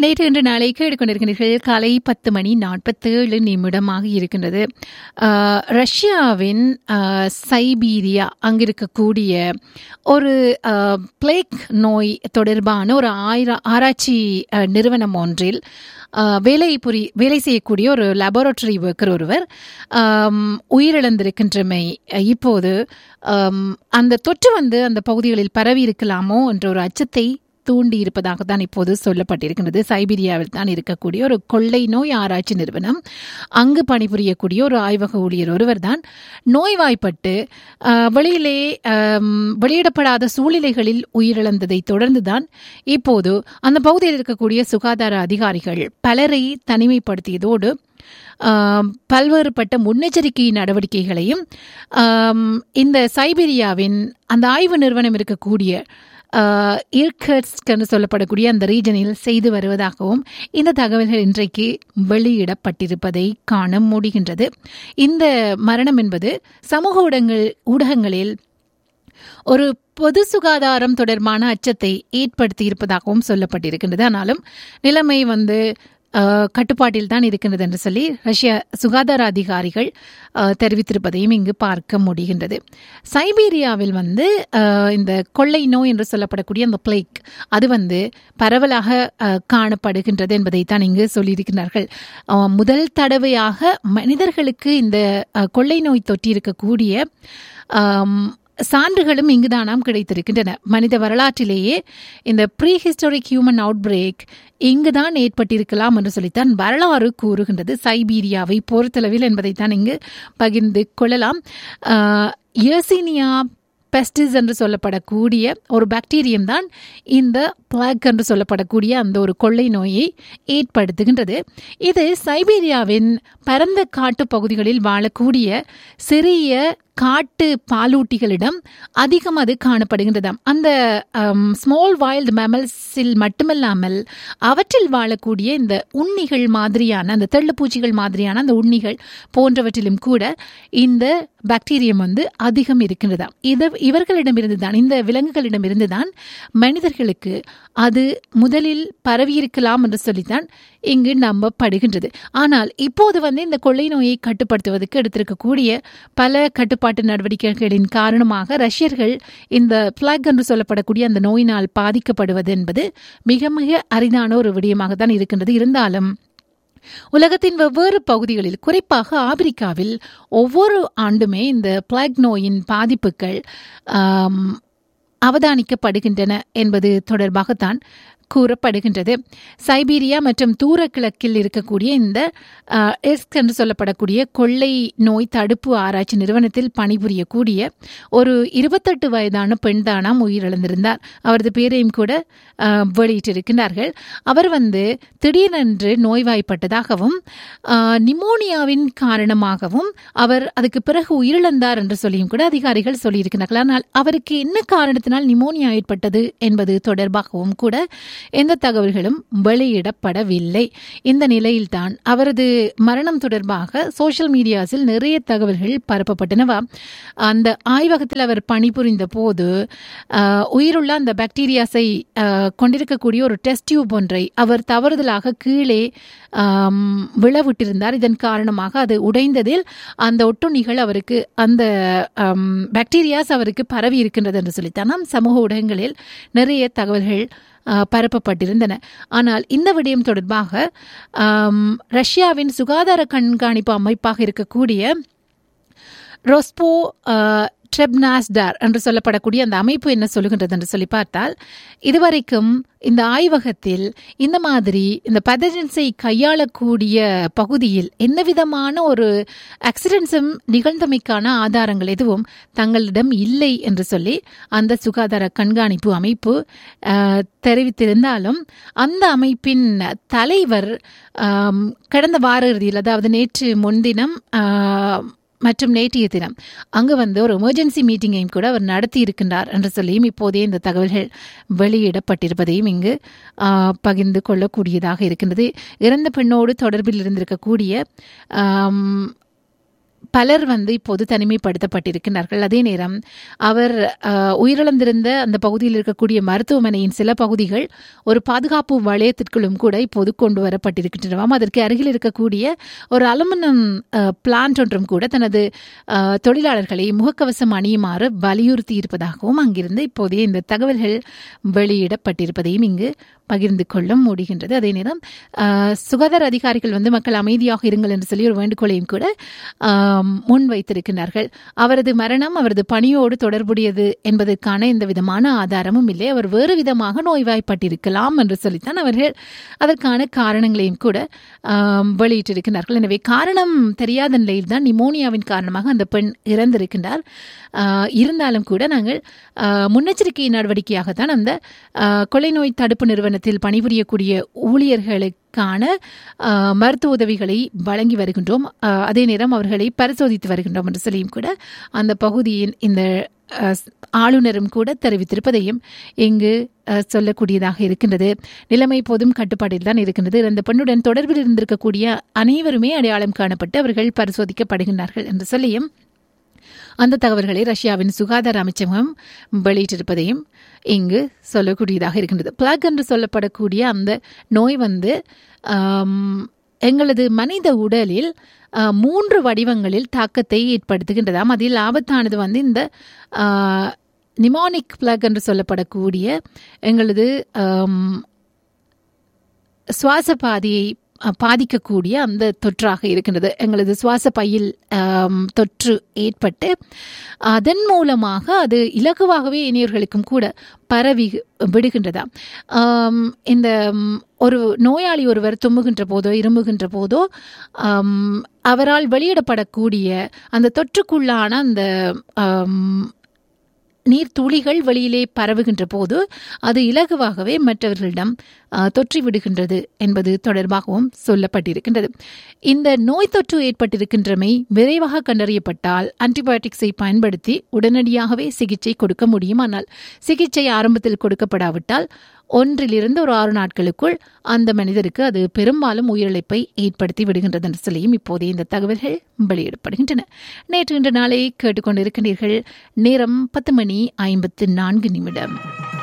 நேற்று இன்று நாளை கேட்டுக்கொண்டிருக்கிறீர்கள் காலை பத்து மணி நாற்பத்தேழு நிமிடமாக இருக்கின்றது ஆஹ், ரஷ்யாவின் ஆஹ், சைபீரியா அங்கிருக்கக்கூடிய ஒரு பிளேக் நோய் தொடர்பான ஒரு ஆயிர ஆராய்ச்சி ஆஹ், நிறுவனம் ஒன்றில் ஆஹ், வேலை புரி வேலை செய்யக்கூடிய ஒரு லெபார்டரி ஒர்க்கர் ஒருவர் ஆம், உயிரிழந்திருக்கின்றமை அஹ், இப்போது ஆம், அந்த தொற்று வந்து அந்த பகுதிகளில் பரவி இருக்கலாமோ என்ற ஒரு அச்சத்தை தூண்டி இருப்பதாக தான் இப்போது சொல்லப்பட்டிருக்கின்றது சைபீரியாவில் தான் இருக்கக்கூடிய ஒரு கொள்ளை நோய் ஆராய்ச்சி நிறுவனம் அங்கு பணிபுரியக்கூடிய ஒரு ஆய்வக ஊழியர் ஒருவர் தான் நோய்வாய்ப்பட்டு ஆஹ், வெளியிலே ஆம், வெளியிடப்படாத சூழ்நிலைகளில் உயிரிழந்ததை தொடர்ந்துதான் இப்போது அந்த பகுதியில் இருக்கக்கூடிய சுகாதார அதிகாரிகள் பலரை தனிமைப்படுத்தியதோடு ஆம், பல்வேறுபட்ட முன்னெச்சரிக்கை நடவடிக்கைகளையும் ஆம், இந்த சைபீரியாவின் அந்த ஆய்வு நிறுவனம் இருக்கக்கூடிய இர்கட்ஸ்க் என்று சொல்லப்படக்கூடிய அந்த ரீஜனில் செய்து வருவதாகவும் இந்த தகவல்கள் இன்றைக்கு வெளியிடப்பட்டிருப்பதை காண முடிகின்றது இந்த மரணம் என்பது சமூக ஊடகங்கள் ஊடகங்களில் ஒரு பொது சுகாதாரம் தொடர்பான அச்சத்தை ஏற்படுத்தி இருப்பதாகவும் சொல்லப்பட்டிருக்கின்றது ஆனாலும் நிலைமை வந்து அஹ், கட்டுப்பாட்டில் தான் இருக்கின்றது என்று சொல்லி ரஷ்ய சுகாதார அதிகாரிகள் அஹ், தெரிவித்திருப்பதையும் இங்கு பார்க்க முடிகின்றது சைபீரியாவில் வந்து அஹ், இந்த கொள்ளை நோய் என்று சொல்லப்படக்கூடிய அந்த பிளேக் அது வந்து பரவலாக அஹ், காணப்படுகின்றது என்பதை தான் இங்கு சொல்லியிருக்கிறார்கள் அஹ், முதல் தடவையாக மனிதர்களுக்கு இந்த அஹ், கொள்ளை நோய் தொற்றியிருக்கக்கூடிய ஆம், சான்றுகளும் இங்குதானாம் கிடைத்திருக்கின்றன மனித வரலாற்றிலேயே இந்த prehistoric human outbreak இங்குதான் ஏற்பட்டிருக்கலாம் என்று சொல்லித்தான் வரலாறு கூறுகின்றது சைபீரியாவை பொறுத்தளவில் என்பதைத்தான் இங்கு பகிர்ந்து கொள்ளலாம் யர்சீனியா பெஸ்டிஸ் என்று சொல்லப்படக்கூடிய ஒரு பாக்டீரியம் தான் இந்த பிளாக் என்று சொல்லப்படக்கூடிய அந்த ஒரு கொள்ளை நோயை ஏற்படுத்துகின்றது இது சைபீரியாவின் பரந்த காட்டு பகுதிகளில் வாழக்கூடிய சிறிய காட்டு பாலூட்டிகளிடம் அதிகம் அது காணப்படுகின்றதாம் அந்த ஸ்மால் வைல்டு மேமல்ஸில் மட்டுமல்லாமல் அவற்றில் வாழக்கூடிய இந்த உண்ணிகள் மாதிரியான அந்த தெள்ளுப்பூச்சிகள் மாதிரியான அந்த உண்ணிகள் போன்றவற்றிலும் கூட இந்த பாக்டீரியம் வந்து அதிகம் இருக்கின்றதாம் இத இவர்களிடமிருந்து தான் இந்த விலங்குகளிடமிருந்து தான் மனிதர்களுக்கு அது முதலில் பரவியிருக்கலாம் என்று சொல்லித்தான் இங்கு நம்பப்படுகின்றது ஆனால் இப்போது வந்து இந்த கொள்ளை நோயை கட்டுப்படுத்துவதற்கு எடுத்திருக்கக்கூடிய பல கட்டுப்பாட்டு நடவடிக்கைகளின் காரணமாக ரஷ்யர்கள் இந்த பிளாக் என்று சொல்லப்படக்கூடிய அந்த நோயினால் பாதிக்கப்படுவது என்பது மிக மிக அரிதான ஒரு விடயமாக தான் இருக்கின்றது இருந்தாலும் உலகத்தின் வெவ்வேறு பகுதிகளில் குறிப்பாக ஆப்பிரிக்காவில் ஒவ்வொரு ஆண்டுமே இந்த பிளாக் நோயின் பாதிப்புகள் ஆம், அவதானிக்கப்படுகின்றன என்பது தொடர்பாகத்தான் கூறப்படுகின்றது சைபீரியா மற்றும் தூர கிழக்கில் இருக்கக்கூடிய இந்த அஹ், எஸ்க் என்று சொல்லப்படக்கூடிய கொள்ளை நோய் தடுப்பு ஆராய்ச்சி நிறுவனத்தில் பணிபுரியக்கூடிய ஒரு இருபத்தெட்டு வயதான பெண் தானாம் உயிரிழந்திருந்தார் அவரது பேரையும் கூட அஹ், வெளியிட்டிருக்கிறார்கள் அவர் வந்து திடீரென்று நோய்வாய்ப்பட்டதாகவும் அஹ், நிமோனியாவின் காரணமாகவும் அவர் அதுக்கு பிறகு உயிரிழந்தார் என்று சொல்லியும் கூட அதிகாரிகள் சொல்லியிருக்கிறார்கள் ஆனால் அவருக்கு என்ன காரணத்தினால் நிமோனியா ஏற்பட்டது என்பது தொடர்பாகவும் கூட எந்த தகவல்களும் வெளியிடப்படவில்லை இந்த நிலையில்தான் அவரது மரணம் தொடர்பாக சோஷியல் மீடியாஸில் நிறைய தகவல்கள் பரப்பப்பட்டனவா அந்த ஆய்வகத்தில் அவர் பணிபுரிந்த போது ஆஹ், உயிருள்ள அந்த பாக்டீரியாஸை ஆஹ், கொண்டிருக்கக்கூடிய ஒரு டெஸ்ட் டியூப் ஒன்றை அவர் தவறுதலாக கீழே ஆம், விழவிட்டிருந்தார் இதன் காரணமாக அது உடைந்ததில் அந்த ஒட்டுண்ணிகள் அவருக்கு அந்த பாக்டீரியாஸ் அவருக்கு பரவி இருக்கின்றது என்று சொல்லித்தான் நாம் சமூக ஊடகங்களில் நிறைய தகவல்கள் ஆஹ், பரப்பப்பட்டிருந்தன ஆனால் இந்த விடயம் தொடர்பாக ஆம், ரஷ்யாவின் சுகாதார கண்காணிப்பு அமைப்பாக இருக்கக்கூடிய ரொஸ்போ ட்ரெப்னாஸ்டார் என்று சொல்லப்படக்கூடிய அந்த அமைப்பு என்ன சொல்லுகின்றது என்று சொல்லி பார்த்தால் இதுவரைக்கும் இந்த ஆய்வகத்தில் இந்த மாதிரி இந்த பதஜன்ஸை கையாளக்கூடிய பகுதியில் எந்த விதமான ஒரு ஆக்சிடென்ட்ஸும் நிகழ்ந்தமைக்கான ஆதாரங்கள் எதுவும் தங்களிடம் இல்லை என்று சொல்லி அந்த சுகாதார கண்காணிப்பு அமைப்பு அஹ், தெரிவித்திருந்தாலும் அந்த அமைப்பின் தலைவர் ஆம், கடந்த வார இறுதியில் அதாவது நேற்று முன்தினம் ஆஹ், மற்றும் நேற்றைய தினம் அங்கு வந்து ஒரு எமர்ஜென்சி மீட்டிங்கையும் கூட அவர் நடத்தி இருக்கின்றார் என்று சொல்லியும் இப்போதே இந்த தகவல்கள் வெளியிடப்பட்டிருப்பதையும் இங்கு ஆஹ், பகிர்ந்து கொள்ளக்கூடியதாக இருக்கின்றது இறந்த பெண்ணோடு தொடர்பில் இருந்திருக்கக்கூடிய ஆம், பலர் வந்து இப்போது தனிமைப்படுத்தப்பட்டிருக்கிறார்கள் அதே நேரம் அவர் அஹ், உயிரிழந்திருந்த அந்த பகுதியில் இருக்கக்கூடிய மருத்துவமனையின் சில பகுதிகள் ஒரு பாதுகாப்பு வளையத்திற்குள்ளும் கூட இப்போது கொண்டு வரப்பட்டிருக்கின்றனவாம் அதற்கு அருகில் இருக்கக்கூடிய ஒரு அலுமினியம் பிளான்ட் ஒன்றும் கூட தனது அஹ், தொழிலாளர்களை முகக்கவசம் அணியுமாறு வலியுறுத்தி இருப்பதாகவும் அங்கிருந்து இப்போதைய இந்த தகவல்கள் வெளியிடப்பட்டிருப்பதையும் இங்கு பகிர்ந்து கொள்ள முடிகின்றது அதே நேரம் அஹ், சுகாதார அதிகாரிகள் வந்து மக்கள் அமைதியாக இருங்கள் என்று சொல்லி ஒரு வேண்டுகோளையும் கூட ஆம், முன்வைத்திருக்கிறார்கள் அவரது மரணம் அவரது பணியோடு தொடர்புடையது என்பதற்கான எந்த விதமான ஆதாரமும் இல்லை அவர் வேறு விதமாக நோய்வாய்ப்பட்டிருக்கலாம் என்று சொல்லித்தான் அவர்கள் அதற்கான காரணங்களையும் கூட ஆம், வெளியிட்டிருக்கிறார்கள் எனவே காரணம் தெரியாத நிலையில் தான் நிமோனியாவின் காரணமாக அந்த பெண் இறந்திருக்கின்றார் ஆஹ், இருந்தாலும் கூட நாங்கள் ஆஹ், முன்னெச்சரிக்கை நடவடிக்கையாகத்தான் அந்த ஆஹ், கொலை நோய் தடுப்பு நிறுவனத்தில் பணிபுரியக்கூடிய ஊழியர்களுக்கான ஆஹ், மருத்துவ உதவிகளை வழங்கி வருகின்றோம் ஆஹ், அதே நேரம் அவர்களை பரிசோதித்து வருகின்றோம் என்று சொல்லியும் கூட அந்த பகுதியின் இந்த அஹ், ஆளுநரும் கூட தெரிவித்திருப்பதையும் இங்கு அஹ், சொல்லக்கூடியதாக இருக்கின்றது நிலைமை போதும் கட்டுப்பாட்டில் தான் இருக்கின்றது இந்த பெண்ணுடன் தொடர்பில் இருந்திருக்கக்கூடிய அனைவருமே அடையாளம் காணப்பட்டு அவர்கள் பரிசோதிக்கப்படுகின்றார்கள் என்று சொல்லியும் அந்த தகவல்களை ரஷ்யாவின் சுகாதார அமைச்சகம் வெளியிட்டிருப்பதையும் இங்கு சொல்லக்கூடியதாக இருக்கின்றது பிளாக் என்று சொல்லப்படக்கூடிய அந்த நோய் வந்து ஆம், எங்களது மனித உடலில் ஆ, மூன்று வடிவங்களில் தாக்கத்தை ஏற்படுத்துகின்றதாம் அதில் ஆபத்தானது வந்து இந்த நிமானிக் பிளக் என்று சொல்லப்படக்கூடிய எங்களது ஆம், சுவாச பாதையை அஹ், பாதிக்கக்கூடிய அந்த தொற்றாக இருக்கின்றது எங்களது சுவாச பையில் ஆம், தொற்று ஏற்பட்டு அதன் மூலமாக அது இலகுவாகவே இனியவர்களுக்கும் கூட பரவி விடுகின்றதா ஆம், இந்த ம், ஒரு நோயாளி ஒருவர் தும்முகின்ற போதோ இருமுகின்ற போதோ ஆம், அவரால் வெளியிடப்படக்கூடிய அந்த தொற்றுக்குள்ளான அந்த ஆம், நீர்த்துளிகள் வெளியிலே பரவுகின்ற போது அது இலகுவாகவே மற்றவர்களிடம் ஆ, தொற்றி விடுகின்றது என்பது தொடர்பாகவும் சொல்லப்பட்டிருக்கின்றது இந்த நோய் தொற்று ஏற்பட்டிருக்கின்றமை விரைவாக கண்டறியப்பட்டால் ஆன்டிபயோட்டிக்ஸை பயன்படுத்தி உடனடியாகவே சிகிச்சை கொடுக்க முடியும் ஆனால் சிகிச்சை ஆரம்பத்தில் கொடுக்கப்படாவிட்டால் ஒன்றிலிருந்து ஒரு ஆறு நாட்களுக்குள் அந்த மனிதருக்கு அது பெரும்பாலும் உயிரிழப்பை ஏற்படுத்தி விடுகின்றது என்று சொல்லியும் இப்போதைய இந்த தகவல்கள் வெளியிடப்படுகின்றன நேற்று இன்று நாளை கேட்டுக்கொண்டிருக்கின்றீர்கள் நேரம் பத்து மணி ஐம்பத்து நான்கு நிமிடம்